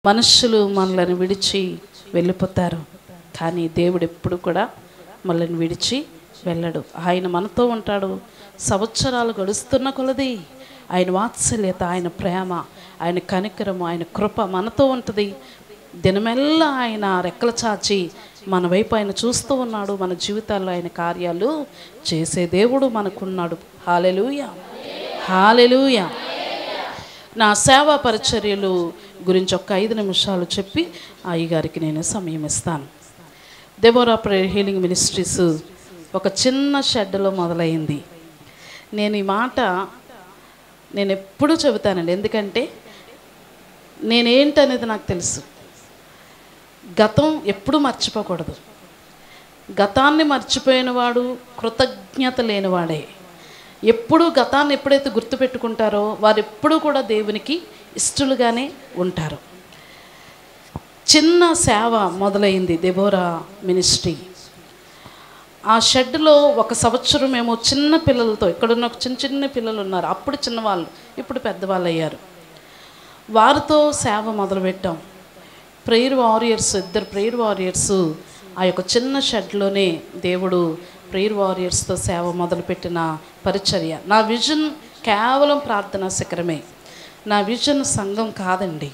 మనుషులు మనల్ని విడిచి వెళ్ళిపోతారు కానీ దేవుడు ఎప్పుడు కూడా మనల్ని విడిచి వెళ్ళడు ఆయన మనతో ఉంటాడు సంవత్సరాలు గడుస్తున్న కొలది ఆయన వాత్సల్యత ఆయన ప్రేమ ఆయన కనికరము ఆయన కృప మనతో ఉంటుంది దినమెల్లా ఆయన రెక్కల చాచి మన వైపు ఆయన చూస్తూ ఉన్నాడు మన జీవితాల్లో ఆయన కార్యాలు చేసే దేవుడు మనకున్నాడు హాలెలూయా హాలెలూయా నా సేవా పరిచర్యలు గురించి ఒక ఐదు నిమిషాలు చెప్పి అయ్యగారికి నేను సమయం ఇస్తాను దెబోరా ప్రేయర్ హీలింగ్ మినిస్ట్రీస్ ఒక చిన్న షెడ్లో మొదలైంది నేను ఈ మాట నేను ఎప్పుడూ చెబుతానండి ఎందుకంటే నేనేంటనేది నాకు తెలుసు గతం ఎప్పుడూ మర్చిపోకూడదు గతాన్ని మర్చిపోయినవాడు కృతజ్ఞత లేనివాడే ఎప్పుడు గతాన్ని ఎప్పుడైతే గుర్తుపెట్టుకుంటారో వారు ఎప్పుడూ కూడా దేవునికి ఇష్టలుగానే ఉంటారు చిన్న సేవ మొదలైంది దెబోరా మినిస్ట్రీ ఆ షెడ్లో ఒక సంవత్సరం మేము చిన్న పిల్లలతో ఇక్కడున్న ఒక చిన్న చిన్న పిల్లలు ఉన్నారు అప్పుడు చిన్నవాళ్ళు ఇప్పుడు పెద్దవాళ్ళు అయ్యారు వారితో సేవ మొదలుపెట్టాం ప్రేయర్ వారియర్స్ ఇద్దరు ప్రేయర్ వారియర్స్ ఆ యొక్క చిన్న షెడ్లోనే దేవుడు ప్రేయర్ వారియర్స్తో సేవ మొదలుపెట్టిన పరిచర్య నా విజన్ కేవలం ప్రార్థనా శిఖరమే నా విజన్ సంఘం కాదండి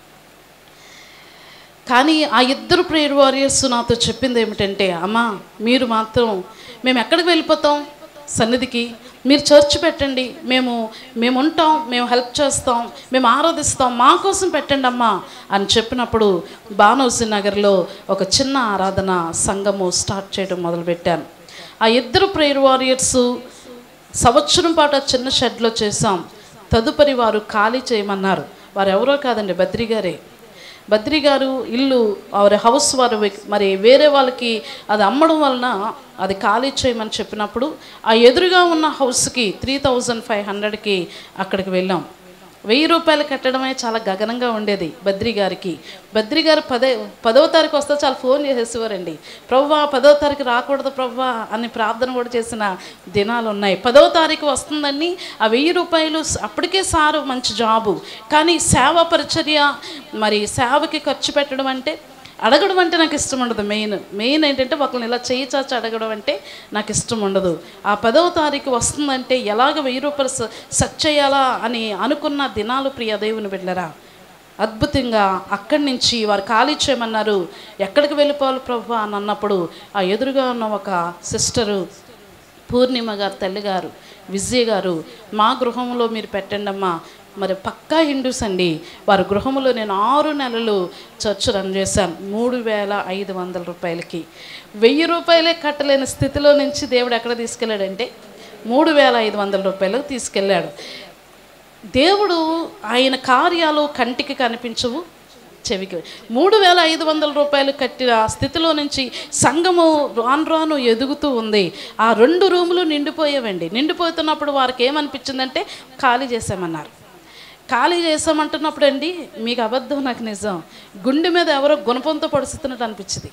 కానీ ఆ ఇద్దరు ప్రేయర్ వారియర్స్ నాతో చెప్పింది ఏమిటంటే అమ్మా మీరు మాత్రం మేము ఎక్కడికి వెళ్ళిపోతాం సన్నిధికి మీరు చర్చ్ పెట్టండి మేము మేము ఉంటాం మేము హెల్ప్ చేస్తాం మేము ఆరాధిస్తాం మా కోసం పెట్టండి అమ్మా అని చెప్పినప్పుడు బానోసి నగర్లో ఒక చిన్న ఆరాధన సంఘము స్టార్ట్ చేయడం మొదలుపెట్టాను ఆ ఇద్దరు ప్రేయర్ వారియర్స్ సంవత్సరం పాటు ఆ చిన్న షెడ్లో చేసాం తదుపరి వారు ఖాళీ చేయమన్నారు వారు ఎవరో కాదండి బద్రి గారే బద్రి గారు ఇల్లు వారి హౌస్ వారు వెక్- మరి వేరే వాళ్ళకి అది అమ్మడం వలన అది ఖాళీ చేయమని చెప్పినప్పుడు ఆ ఎదురుగా ఉన్న హౌస్కి త్రీ థౌజండ్ ఫైవ్ హండ్రెడ్కి అక్కడికి వెళ్ళాం వెయ్యి రూపాయలు కట్టడమే చాలా గగనంగా ఉండేది బద్రి గారికి బద్రి గారు పదే పదవ తారీఖు వస్తే చాలా ఫోన్ చేసేసేవారండి ప్రవ్వా పదవ తారీఖు రాకూడదు ప్రవ్వా అని ప్రార్థన కూడా చేసిన దినాలు ఉన్నాయి పదవ తారీఖు వస్తుందని ఆ వెయ్యి రూపాయలు స- అప్పటికే సారు మంచి జాబు కానీ సేవ పరిచర్య మరి సేవకి ఖర్చు పెట్టడం అంటే అడగడం అంటే నాకు ఇష్టం ఉండదు మెయిన్ మెయిన్ ఏంటంటే ఒకరిని ఇలా చేయి చాచి అడగడం అంటే నాకు ఇష్టం ఉండదు ఆ పదవ తారీఖు వస్తుందంటే ఎలాగ వెయ్యి రూపాయలు స- సెట్ చేయాలా అని అనుకున్న దినాలు ప్రియ దేవుని వెళ్ళరా అద్భుతంగా అక్కడి నుంచి వారు ఖాళీ చేయమన్నారు ఎక్కడికి వెళ్ళిపోవాలి ప్రభు అని అన్నప్పుడు ఆ ఎదురుగా ఉన్న ఒక సిస్టరు పూర్ణిమ గారు తల్లిగారు విజయ్ గారు మా గృహంలో మీరు పెట్టండి అమ్మా మరి పక్కా హిందూస్ అండి వారి గృహంలో నేను ఆరు నెలలు చర్చ్ రన్ చేశాను మూడు వేల ఐదు వందల రూపాయలకి వెయ్యి రూపాయలే కట్టలేని స్థితిలో నుంచి దేవుడు ఎక్కడ తీసుకెళ్ళాడంటే మూడు వేల ఐదు వందల రూపాయలకు తీసుకెళ్ళాడు దేవుడు ఆయన కార్యాలు కంటికి కనిపించవు చెవికి మూడు వేల ఐదు వందల రూపాయలు కట్టిన స్థితిలో నుంచి సంఘము రాను రాను ఎదుగుతూ ఉంది ఆ రెండు రూములు నిండిపోయేవండి నిండిపోతున్నప్పుడు వారికి ఏమనిపించిందంటే ఖాళీ చేసామన్నారు ఖాళీ చేసామంటున్నప్పుడు అండి మీకు అబద్ధం నాకు నిజం గుండె మీద ఎవరో గుణపంతో పడుస్తున్నట్టు అనిపించింది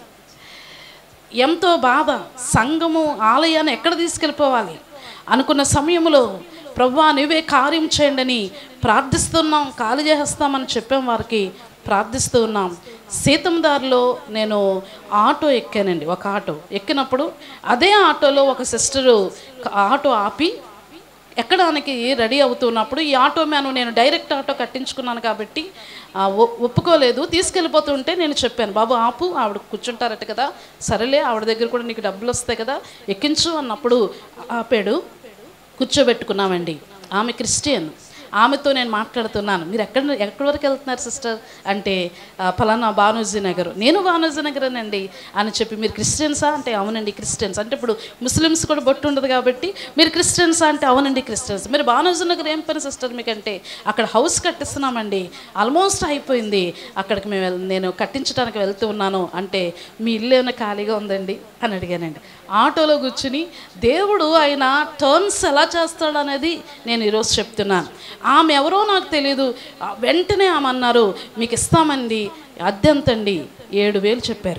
ఎంతో బాధ సంఘము ఆలయాన్ని ఎక్కడ తీసుకెళ్ళిపోవాలి అనుకున్న సమయంలో ప్రభా నువ్వే కార్యం చేయండి అని ప్రార్థిస్తున్నాం ఖాళీ చేస్తామని చెప్పాం వారికి ప్రార్థిస్తూ ఉన్నాం సీతందారిలో నేను ఆటో ఎక్కానండి ఒక ఆటో ఎక్కినప్పుడు అదే ఆటోలో ఒక సిస్టరు ఆటో ఆపి ఎక్కడానికి రెడీ అవుతున్నప్పుడు ఈ ఆటో మ్యాన్ నేను డైరెక్ట్ ఆటో కట్టించుకున్నాను కాబట్టి ఆ, ఒ- ఒప్పుకోలేదు తీసుకెళ్ళిపోతుంటే నేను చెప్పాను బాబు ఆపు ఆవిడ కూర్చుంటారట కదా సరేలే ఆవిడ దగ్గర కూడా నీకు డబ్బులు వస్తాయి కదా ఎక్కించు అన్నప్పుడు ఆపాడు కూర్చోబెట్టుకున్నామండి ఆమె క్రిస్టియన్ ఆమెతో నేను మాట్లాడుతున్నాను మీరు ఎక్కడ ఎక్కడి వరకు వెళ్తున్నారు సిస్టర్ అంటే "ఆ, ఫలానా బానూజీ నగర్ నేను బానూజీ నగర్ అండి అని చెప్పి మీరు క్రిస్టియన్సా అంటే అవునండి క్రిస్టియన్స్ అంటే ఇప్పుడు ముస్లిమ్స్ కూడా బొట్టు ఉండదు కాబట్టి మీరు క్రిస్టియన్సా అంటే అవునండి క్రిస్టియన్స్ మీరు బానూజీ నగర్ ఏం పని సిస్టర్ మీకంటే అక్కడ హౌస్ కట్టిస్తున్నామండి ఆల్మోస్ట్ అయిపోయింది అక్కడికి మేము వెళ్- నేను కట్టించడానికి వెళ్తూ ఉన్నాను అంటే మీ ఇల్లు ఏమైనా ఖాళీగా ఉందండి అని అడిగానండి ఆటోలో కూర్చుని దేవుడు ఆయన టర్న్స్ ఎలా చేస్తాడు అనేది నేను ఈరోజు చెప్తున్నాను ఆమె ఎవరో నాకు తెలియదు ఆ, వెంటనే ఆమె అన్నారు మీకు ఇస్తామండి అద్దె ఎంతండి ఏడు వేలు చెప్పారు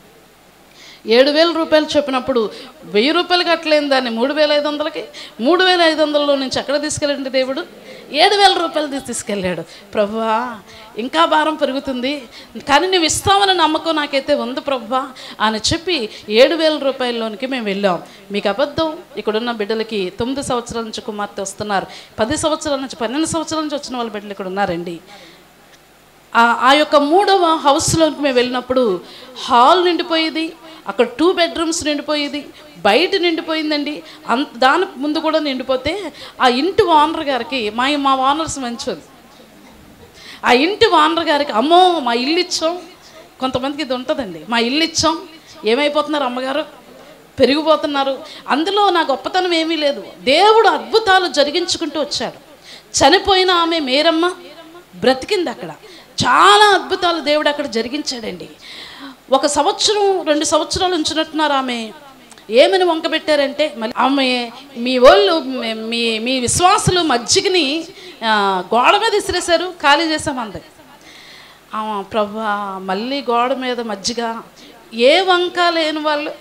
ఏడు వేల రూపాయలు చెప్పినప్పుడు వెయ్యి రూపాయలు కట్టలేని దాన్ని మూడు వేల ఐదు వందలకి మూడు వేల ఐదు వందలలో నుంచి ఎక్కడ తీసుకెళ్ళండి దేవుడు ఏడు వేల రూపాయలు తీసి తీసుకెళ్ళాడు ప్రభువా ఇంకా భారం పెరుగుతుంది కానీ నువ్వు ఇస్తామని నమ్మకం నాకైతే ఉంది ప్రభువా అని చెప్పి ఏడు వేల రూపాయల్లోనికి మేము వెళ్ళాం మీకు అబద్ధం ఇక్కడున్న బిడ్డలకి తొమ్మిది సంవత్సరాల నుంచి కుమార్తె వస్తున్నారు పది సంవత్సరాల నుంచి పన్నెండు సంవత్సరాల నుంచి వచ్చిన వాళ్ళ బిడ్డలు ఇక్కడ ఉన్నారండి ఆ ఆ యొక్క మూడవ హౌస్లోకి మేము వెళ్ళినప్పుడు హాల్ నిండిపోయేది అక్కడ టూ బెడ్రూమ్స్ నిండిపోయేది బయట నిండిపోయిందండి అంత దాని ముందు కూడా నిండిపోతే ఆ ఇంటి ఓనర్ గారికి మా మా ఓనర్స్ మంచోళ్ళు ఆ ఇంటి ఓనర్ గారికి అమ్మో మా ఇల్లు ఇచ్చాం కొంతమందికి ఇది ఉంటుందండి మా ఇల్లు ఇచ్చాం ఏమైపోతున్నారు అమ్మగారు పెరిగిపోతున్నారు అందులో నా గొప్పతనం ఏమీ లేదు దేవుడు అద్భుతాలు జరిగించుకుంటూ వచ్చాడు చనిపోయిన ఆమె మేరమ్మ బ్రతికింది అక్కడ చాలా అద్భుతాలు దేవుడు అక్కడ జరిగించాడండి ఒక సంవత్సరం రెండు సంవత్సరాలు ఉంచినట్టున్నారు ఆమె ఏమని వంక పెట్టారంటే మళ్ళీ ఆమె మీ వాళ్ళు మీ- మీ మీ విశ్వాసులు మజ్జిగని ఆ, గోడ మీద విసిరేశారు ఖాళీ చేసామంది ప్రభా మళ్ళీ గోడ మీద మజ్జిగ ఏ వంక లేని వాళ్ళు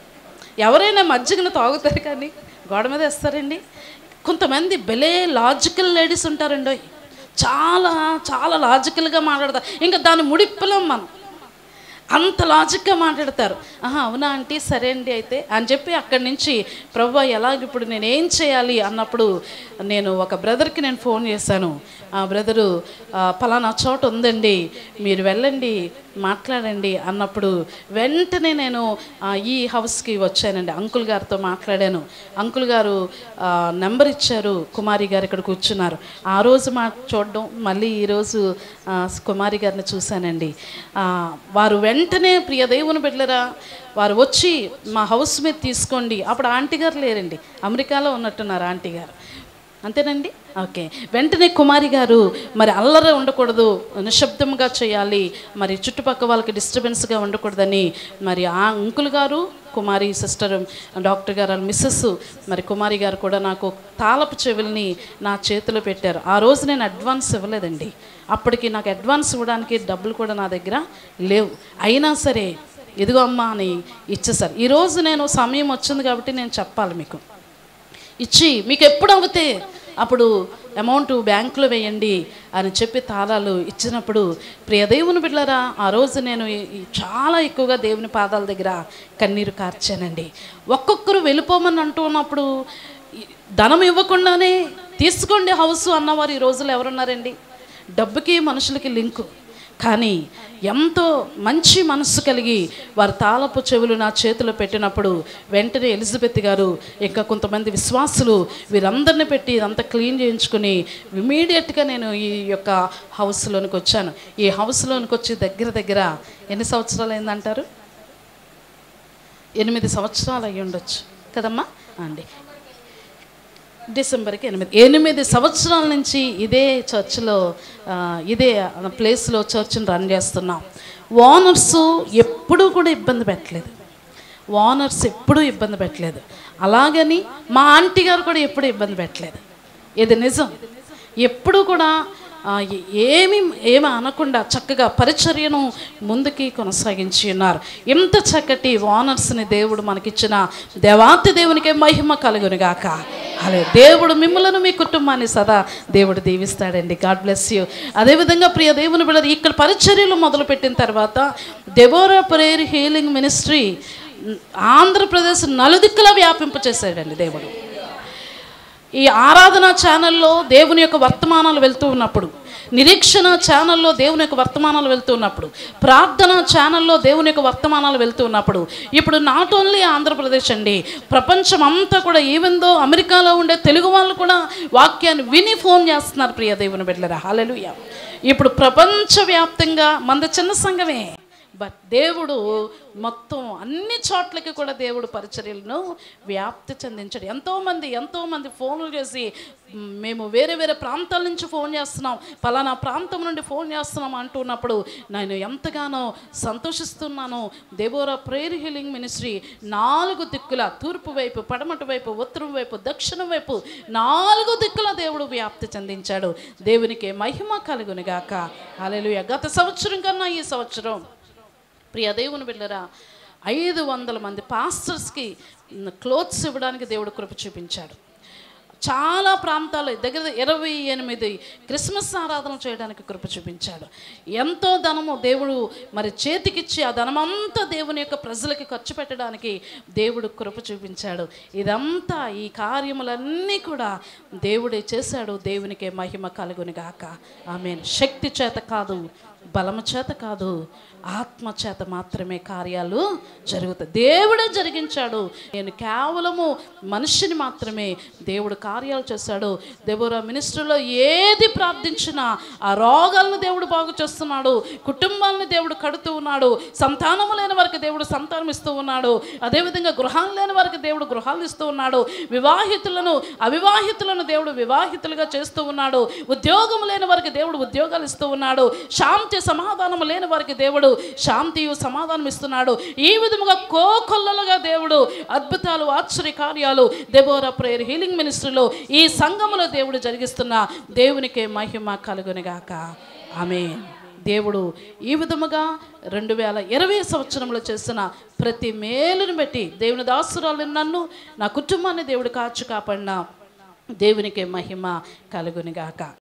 ఎవరైనా మజ్జిగను తాగుతారు కానీ గోడ మీద వేస్తారండి కొంతమంది భలే లాజికల్ లేడీస్ ఉంటారండి చాలా చాలా లాజికల్గా మాట్లాడతారు ఇంకా దాన్ని ముడిప్పలేం మనం అంత లాజిక్గా మాట్లాడతారు ఆహా అవునా ఆంటీ సరే అండి అయితే అని చెప్పి అక్కడి నుంచి ప్రభు ఎలాగ ఇప్పుడు నేను ఏం చేయాలి అన్నప్పుడు నేను ఒక బ్రదర్కి నేను ఫోన్ చేశాను ఆ బ్రదరు "ఆ, పలానా చోట ఉందండి మీరు వెళ్ళండి మాట్లాడండి అన్నప్పుడు వెంటనే నేను ఆ, ఈ హౌస్కి వచ్చానండి అంకుల్ గారితో మాట్లాడాను అంకుల్ గారు ఆ, నెంబర్ ఇచ్చారు కుమారి గారు ఇక్కడ కూర్చున్నారు ఆ రోజు మా చూడడం మళ్ళీ ఈరోజు ఆ, కుమారి గారిని చూశానండి ఆ, వారు వెంటనే ప్రియ దేవుని బిడ్డలరా వారు వచ్చి మా హౌస్ మీద తీసుకోండి అప్పుడు ఆంటీ గారు లేరండి అమెరికాలో ఉన్నట్టున్నారు ఆంటీ గారు అంతేనండి ఓకే వెంటనే కుమారి గారు మరి అల్లరి ఉండకూడదు నిశ్శబ్దంగా చేయాలి మరి చుట్టుపక్కల వాళ్ళకి డిస్టర్బెన్స్గా ఉండకూడదని మరి ఆ అంకుల్ గారు కుమారి సిస్టర్ డాక్టర్ గారు వాళ్ళ మిస్సెస్ మరి కుమారి గారు కూడా నాకు తాళపు చెవుల్ని నా చేతిలో పెట్టారు ఆ రోజు నేను అడ్వాన్స్ ఇవ్వలేదండి అప్పటికి నాకు అడ్వాన్స్ ఇవ్వడానికి డబ్బులు కూడా నా దగ్గర లేవు అయినా సరే ఇదిగో అమ్మా అని ఇచ్చేసారు ఈరోజు నేను సమయం వచ్చింది కాబట్టి నేను చెప్పాలి మీకు ఇచ్చి మీకు ఎప్పుడు అవుతే అప్పుడు అమౌంట్ బ్యాంకులో వేయండి అని చెప్పి తాళాలు ఇచ్చినప్పుడు ప్రియ దేవుని బిడ్డలారా ఆ రోజు నేను ఈ- ఈ చాలా ఎక్కువగా దేవుని పాదాల దగ్గర కన్నీరు కార్చానండి ఒక్కొక్కరు వెళ్ళిపోమని అంటున్నప్పుడు ఈ ధనం ఇవ్వకుండానే తీసుకోండి హౌస్ అన్నవారు ఈ రోజుల్లో ఎవరున్నారండి డబ్బుకి మనుషులకి లింకు కానీ ఎంతో మంచి మనస్సు కలిగి వారి తాళపు చెవులు నా చేతిలో పెట్టినప్పుడు వెంటనే ఎలిజబెత్ గారు ఇంకా కొంతమంది విశ్వాసులు వీరందరిని పెట్టి ఇదంతా క్లీన్ చేయించుకుని ఇమీడియట్గా నేను ఈ యొక్క హౌస్లోనికి వచ్చాను ఈ హౌస్లోనికి వచ్చి దగ్గర దగ్గర ఎన్ని సంవత్సరాలు అయిందంటారు ఎనిమిది సంవత్సరాలు అయ్యి ఉండొచ్చు కదమ్మా అండి డిసెంబర్కి ఎనిమిది ఎనిమిది సంవత్సరాల నుంచి ఇదే చర్చ్లో ఆ, ఇదే ప్లేస్లో చర్చ్ని రన్ చేస్తున్నాం ఓనర్స్ ఎప్పుడూ కూడా ఇబ్బంది పెట్టలేదు ఓనర్స్ ఎప్పుడూ ఇబ్బంది పెట్టలేదు అలాగని మా ఆంటీ గారు కూడా ఎప్పుడూ ఇబ్బంది పెట్టలేదు ఇది నిజం ఎప్పుడూ కూడా ఆ, ఏ- ఏమి ఏమి అనకుండా చక్కగా పరిచర్యను ముందుకి కొనసాగించి ఉన్నారు ఇంత చక్కటి ఓనర్స్ని దేవుడు మనకిచ్చిన దేవాతి దేవునికే మహిమ కలుగునుగాక అదే దేవుడు మిమ్మలను మీ కుటుంబాన్ని సదా దేవుడు దీవిస్తాడండి గాడ్ బ్లెస్ యూ అదేవిధంగా ప్రియ దేవుని బిడ్డ ఇక్కడ పరిచర్యలు మొదలుపెట్టిన తర్వాత Deborah prayer healing ministry Andhra Pradesh నలుదిక్కులా వ్యాపింప చేశాడండి దేవుడు ఈ ఆరాధన ఛానల్లో దేవుని యొక్క వర్తమానాలు వెళ్తూ ఉన్నప్పుడు నిరీక్షణ ఛానల్లో దేవుని యొక్క వర్తమానాలు వెళ్తూ ఉన్నప్పుడు ప్రార్థన ఛానల్లో దేవుని యొక్క వర్తమానాలు వెళ్తూ ఉన్నప్పుడు ఇప్పుడు నాట్ ఓన్లీ ఆంధ్రప్రదేశ్ అండి ప్రపంచం అంతా కూడా ఈవెందో అమెరికాలో ఉండే తెలుగు వాళ్ళు కూడా వాక్యాన్ని విని ఫోన్ చేస్తున్నారు ప్రియ దేవుని బిడ్డలరా హాలెలుయ ఇప్పుడు ప్రపంచవ్యాప్తంగా మంద చిన్న సంఘమే బట్ దేవుడు మొత్తం అన్ని చోట్లకి కూడా దేవుడు పరిచర్యలను వ్యాప్తి చెందించాడు ఎంతోమంది ఎంతోమంది ఫోన్లు చేసి "మ్, మేము వేరే వేరే ప్రాంతాల నుంచి ఫోన్ చేస్తున్నాం పలానా ప్రాంతం నుండి ఫోన్ చేస్తున్నాం అంటున్నప్పుడు నేను ఎంతగానో సంతోషిస్తున్నాను దేవోరా ప్రేయర్ హీలింగ్ మినిస్ట్రీ నాలుగు దిక్కుల తూర్పు వైపు పడమటి వైపు ఉత్తరం వైపు దక్షిణం వైపు నాలుగు దిక్కుల దేవుడు వ్యాప్తి చెందించాడు దేవునికి మహిమ కలుగునిగాక హల్లెలూయా గత సంవత్సరం కన్నా ఈ సంవత్సరం ప్రియ దేవుని బిడ్డరా ఐదు వందల మంది పాస్టర్స్కి క్లోత్స్ ఇవ్వడానికి దేవుడు కృప చూపించాడు చాలా ప్రాంతాలు దగ్గర ఇరవై ఎనిమిది క్రిస్మస్ ఆరాధన చేయడానికి కృప చూపించాడు ఎంతో ధనము దేవుడు మరి చేతికిచ్చి ఆ ధనమంతా దేవుని యొక్క ప్రజలకి ఖర్చు పెట్టడానికి దేవుడు కృప చూపించాడు ఇదంతా ఈ కార్యములన్నీ కూడా దేవుడే చేశాడు దేవునికే మహిమ కలుగుని గాక ఆమె శక్తి చేత కాదు బలము చేత కాదు ఆత్మ చేత మాత్రమే కార్యాలు జరుగుతాయి దేవుడే జరిగించాడు నేను కేవలము మనిషిని మాత్రమే దేవుడు కార్యాలు చేశాడు దేవుడు మినిస్టర్లో ఏది ప్రార్థించినా ఆ రోగాలను దేవుడు బాగు చేస్తున్నాడు కుటుంబాలను దేవుడు కడుతూ ఉన్నాడు సంతానము లేని వారికి దేవుడు సంతానం ఇస్తూ ఉన్నాడు అదేవిధంగా గృహాలు లేని వారికి దేవుడు గృహాలు ఇస్తూ ఉన్నాడు వివాహితులను అవివాహితులను దేవుడు వివాహితులుగా చేస్తూ ఉన్నాడు ఉద్యోగం లేని వారికి దేవుడు ఉద్యోగాలు ఇస్తూ ఉన్నాడు శాంతి సమాధానం లేని వారికి దేవుడు శాంతియు సమాధానం ఇస్తున్నాడు ఈ విధముగా కోకొల్లలుగా దేవుడు అద్భుతాలు ఆశ్చర్య కార్యాలు దెబోరా ప్రేయర్ హీలింగ్ మినిస్ట్రీలో ఈ సంఘములో దేవుడు జరిగిస్తున్న దేవునికే మహిమ కలుగునిగాక ఆమె దేవుడు ఈ విధముగా రెండు వేల ఇరవై సంవత్సరంలో చేసిన ప్రతి మేలుని బట్టి దేవుని దాసురాలు నన్ను నా కుటుంబాన్ని దేవుడు కాచు కాపాడిన దేవునికే మహిమ కలుగునిగాక